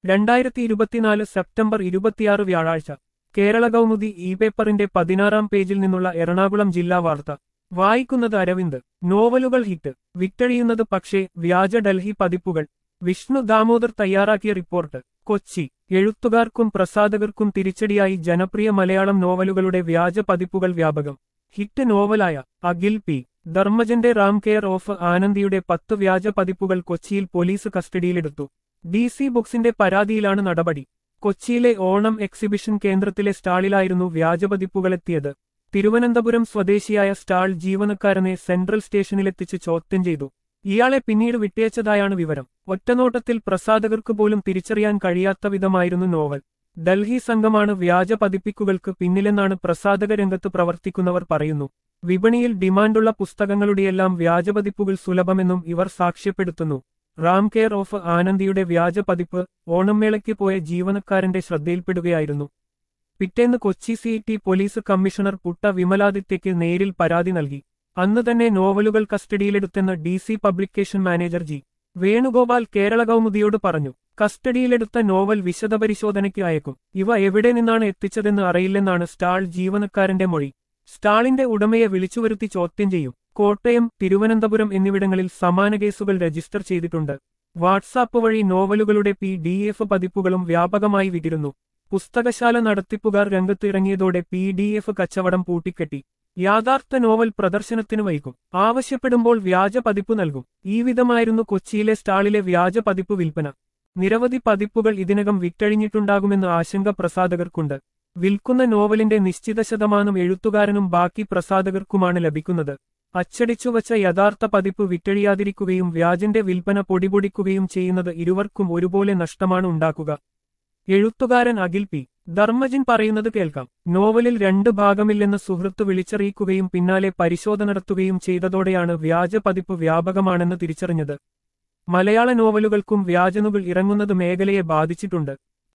രണ്ടായിരത്തി ഇരുപത്തിനാല് സെപ്റ്റംബർ ഇരുപത്തിയാറ് വ്യാഴാഴ്ച കേരള കൗമുദി ഇ പേപ്പറിന്റെ പതിനാറാം പേജിൽ നിന്നുള്ള എറണാകുളം ജില്ലാ വാർത്ത വായിക്കുന്നത് അരവിന്ദ് നോവലുകൾ ഹിറ്റ് വിറ്റഴിയുന്നത് പക്ഷേ വ്യാജ ഡൽഹി പതിപ്പുകൾ വിഷ്ണു ദാമോദർ തയ്യാറാക്കിയ റിപ്പോർട്ട് കൊച്ചി എഴുത്തുകാർക്കും പ്രസാധകർക്കും തിരിച്ചടിയായി ജനപ്രിയ മലയാളം നോവലുകളുടെ വ്യാജ പതിപ്പുകൾ വ്യാപകം ഹിറ്റ് നോവലായ അഖിൽ പി ധർമ്മജന്റെ റാം കെയർ ഓഫ് ആനന്ദിയുടെ പത്ത് വ്യാജ പതിപ്പുകൾ കൊച്ചിയിൽ പോലീസ് കസ്റ്റഡിയിലെടുത്തു ഡി സി ബുക്സിന്റെ പരാതിയിലാണ് നടപടി കൊച്ചിയിലെ ഓണം എക്സിബിഷൻ കേന്ദ്രത്തിലെ സ്റ്റാളിലായിരുന്നു വ്യാജപതിപ്പുകളെത്തിയത് തിരുവനന്തപുരം സ്വദേശിയായ സ്റ്റാൾ ജീവനക്കാരനെ സെൻട്രൽ സ്റ്റേഷനിലെത്തിച്ച് ചോദ്യം ചെയ്തു ഇയാളെ പിന്നീട് വിട്ടയച്ചതായാണ് വിവരം ഒറ്റനോട്ടത്തിൽ പ്രസാധകർക്ക് പോലും തിരിച്ചറിയാൻ കഴിയാത്ത വിധമായിരുന്നു നോവൽ ഡൽഹി സംഘമാണ് വ്യാജ പതിപ്പിക്കുകൾക്ക് പിന്നിലെന്നാണ് പ്രസാധക രംഗത്ത് പ്രവർത്തിക്കുന്നവർ പറയുന്നു വിപണിയിൽ ഡിമാൻഡുള്ള പുസ്തകങ്ങളുടെയെല്ലാം വ്യാജപതിപ്പുകൾ സുലഭമെന്നും ഇവർ സാക്ഷ്യപ്പെടുത്തുന്നു റാം കെയർ ഓഫ് ആനന്ദിയുടെ വ്യാജ പതിപ്പ് ഓണംമേളയ്ക്ക് പോയ ജീവനക്കാരന്റെ ശ്രദ്ധയിൽപ്പെടുകയായിരുന്നു പിറ്റേന്ന് Kochi C T police commissioner Putta വിമലാദിത്യയ്ക്ക് നേരിൽ പരാതി നൽകി അന്ന് തന്നെ നോവലുകൾ കസ്റ്റഡിയിലെടുത്തെന്ന് D C publication manager G Venugopal Kerala കൗമുദിയോട് പറഞ്ഞു കസ്റ്റഡിയിലെടുത്ത നോവൽ വിശദപരിശോധനയ്ക്ക് അയക്കും ഇവ എവിടെ നിന്നാണ് എത്തിച്ചതെന്ന് അറിയില്ലെന്നാണ് സ്റ്റാൾ ജീവനക്കാരന്റെ മൊഴി സ്റ്റാളിന്റെ ഉടമയെ വിളിച്ചുവരുത്തി ചോദ്യം ചെയ്യും കോട്ടയം തിരുവനന്തപുരം എന്നിവിടങ്ങളിൽ സമാന കേസുകൾ രജിസ്റ്റർ ചെയ്തിട്ടുണ്ട് വാട്സാപ്പ് വഴി നോവലുകളുടെ പി ഡി എഫ് പതിപ്പുകളും വ്യാപകമായി വിതിരുന്നു പുസ്തകശാല നടത്തിപ്പുകാർ രംഗത്തിറങ്ങിയതോടെ പി ഡി എഫ് കച്ചവടം പൂട്ടിക്കെട്ടി യാഥാർത്ഥ നോവൽ പ്രദർശനത്തിന് വൈകും ആവശ്യപ്പെടുമ്പോൾ വ്യാജ പതിപ്പ് നൽകും ഈ വിധമായിരുന്നു കൊച്ചിയിലെ സ്റ്റാളിലെ വ്യാജ പതിപ്പ് വിൽപ്പന നിരവധി പതിപ്പുകൾ ഇതിനകം വിറ്റഴിഞ്ഞിട്ടുണ്ടാകുമെന്ന് ആശങ്ക പ്രസാധകർക്കുണ്ട് വിൽക്കുന്ന നോവലിന്റെ നിശ്ചിത ശതമാനം എഴുത്തുകാരനും ബാക്കി പ്രസാധകർക്കുമാണ് ലഭിക്കുന്നത് അച്ചടിച്ചുവച്ച യഥാർത്ഥ പതിപ്പ് വിറ്റഴിയാതിരിക്കുകയും വ്യാജന്റെ വിൽപ്പന പൊടിപൊടിക്കുകയും ചെയ്യുന്നത് ഇരുവർക്കും ഒരുപോലെ നഷ്ടമാണ് ഉണ്ടാക്കുക എഴുത്തുകാരൻ അഖിൽ പി ധർമ്മജൻ പറയുന്നത് കേൾക്കാം നോവലിൽ രണ്ട് ഭാഗമില്ലെന്ന് സുഹൃത്ത് വിളിച്ചറിയിക്കുകയും പിന്നാലെ പരിശോധന നടത്തുകയും ചെയ്തതോടെയാണ് വ്യാജ പതിപ്പ് വ്യാപകമാണെന്ന് തിരിച്ചറിഞ്ഞത് മലയാള നോവലുകൾക്കും വ്യാജനുകൾ ഇറങ്ങുന്നത് മേഖലയെ ബാധിച്ചിട്ടുണ്ട്